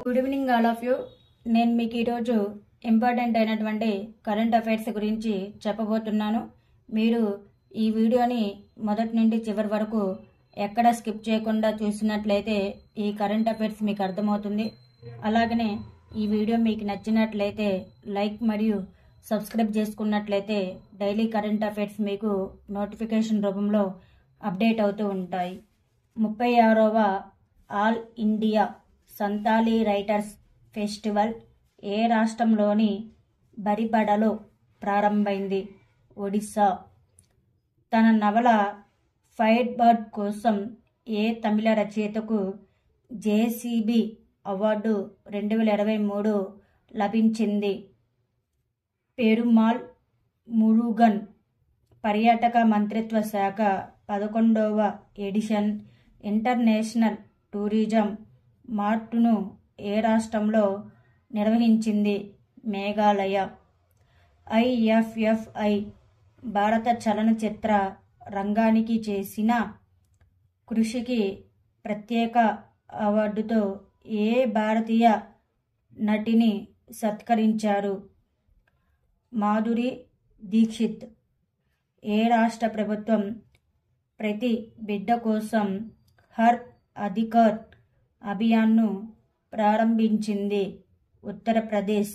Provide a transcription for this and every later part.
good evening all of you నేను మీకు ఈరోజు ఇంపార్టెంట్ అయినటువంటి కరెంట్ అఫైర్స్ గురించి చెప్పబోతున్నాను మీరు ఈ వీడియోని మొదటి నుండి చివరి వరకు ఎక్కడ స్కిప్ చేయకుండా చూసినట్లయితే ఈ కరెంట్ అఫైర్స్ మీకు అర్థమవుతుంది అలాగనే ఈ వీడియో మీకు నచ్చినట్లయితే లైక్ మరియు సబ్స్క్రైబ్ చేసుకున్నట్లయితే డైలీ కరెంట్ అఫైర్స్ మీకు నోటిఫికేషన్ రూపంలో అప్డేట్ అవుతూ ఉంటాయి ముప్పై ఆరవ all India Santali writers festival ఏ రాష్ట్రంలోని బరిబడలో ప్రారంభమైంది ఒడిశా తన నవల ఫైర్ బర్డ్ కోసం ఏ తమిళ రచయితకు జేసీబీ అవార్డు రెండు వేల ఇరవై మూడు లభించింది పెరుమాల్ మురుగన్ పర్యాటక మంత్రిత్వ శాఖ పదకొండవ ఎడిషన్ ఇంటర్నేషనల్ టూరిజం మార్టును ఏ రాష్ట్రంలో నిర్వహించింది మేఘాలయ ఐఎఫ్ఎఫ్ఐ భారత చలనచిత్ర రంగానికి చేసిన కృషికి ప్రత్యేక అవార్డుతో ఏ భారతీయ నటిని సత్కరించారు మాధురి దీక్షిత్ ఏ రాష్ట్ర ప్రభుత్వం ప్రతి బిడ్డ కోసం హర్ అధికార్ అభియాన్ను ప్రారంభించింది ఉత్తరప్రదేశ్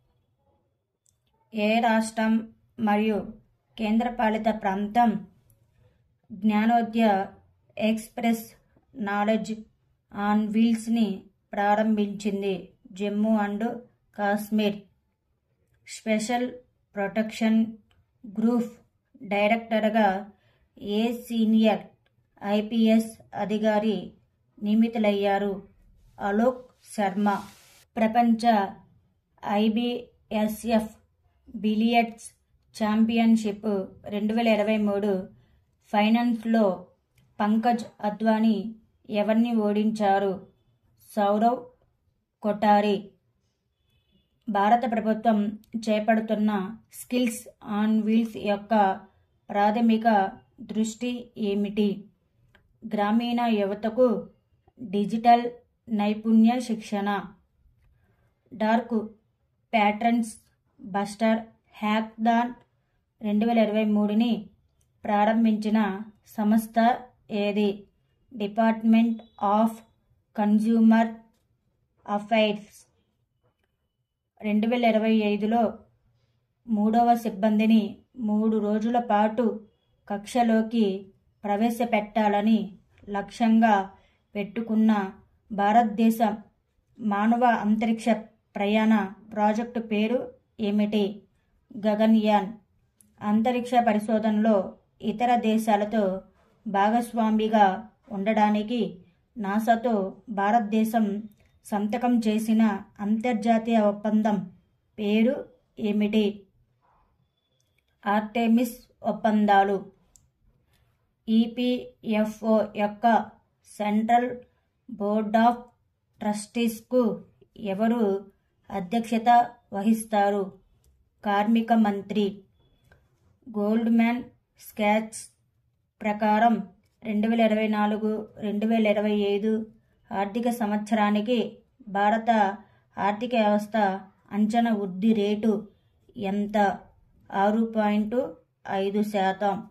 ఏ రాష్ట్రం మరియు కేంద్రపాలిత ప్రాంతం జ్ఞానోదయ ఎక్స్ప్రెస్ నాలెడ్జ్ ఆన్ వీల్స్ని ప్రారంభించింది Jammu and Kashmir special protection group డైరెక్టర్గా ఏ సీనియర్ ఐపీఎస్ అధికారి నియమితులయ్యారు అలోక్ శర్మ ప్రపంచ ఐబిఎస్ఎఫ్ బిలియర్డ్స్ ఛాంపియన్షిప్ రెండు వేల ఇరవై మూడు ఫైనల్స్లో పంకజ్ అద్వానీ ఎవరిని ఓడించారు సౌరవ్ కొటారి భారత ప్రభుత్వం చేపడుతున్న స్కిల్స్ ఆన్ వీల్స్ యొక్క ప్రాథమిక దృష్టి ఏమిటి గ్రామీణ యువతకు డిజిటల్ నైపుణ్య శిక్షణ డార్క్ ప్యాటర్న్స్ బస్టర్ హ్యాక్దాన్ రెండు వేల ఇరవై మూడుని ప్రారంభించిన సంస్థ ఏది డిపార్ట్మెంట్ ఆఫ్ కన్జ్యూమర్ అఫైర్స్ రెండు వేల ఇరవై ఐదులో మూడవ సిబ్బందిని మూడు రోజుల పాటు కక్షలోకి ప్రవేశపెట్టాలని లక్ష్యంగా పెట్టుకున్న భారతదేశ మానవ అంతరిక్ష ప్రయాణ ప్రాజెక్టు పేరు ఏమిటి గగన్యాన్ అంతరిక్ష పరిశోధనలో ఇతర దేశాలతో భాగస్వామిగా ఉండడానికి నాసాతో భారతదేశం సంతకం చేసిన అంతర్జాతీయ ఒప్పందం పేరు ఏమిటి ఆర్టెమిస్ ఒప్పందాలు ఈపీఎఫ్ఓ యొక్క సెంట్రల్ బోర్డ్ ఆఫ్ ట్రస్టీస్కు ఎవరు అధ్యక్షత వహిస్తారు కార్మిక మంత్రి గోల్డ్ మ్యాన్ స్కాచ్ ప్రకారం రెండు వేల ఇరవై నాలుగు రెండు వేల ఇరవై ఐదు ఆర్థిక సంవత్సరానికి భారత ఆర్థిక వ్యవస్థ అంచనా వృద్ధి రేటు ఎంత ఆరు పాయింట్ ఐదు శాతం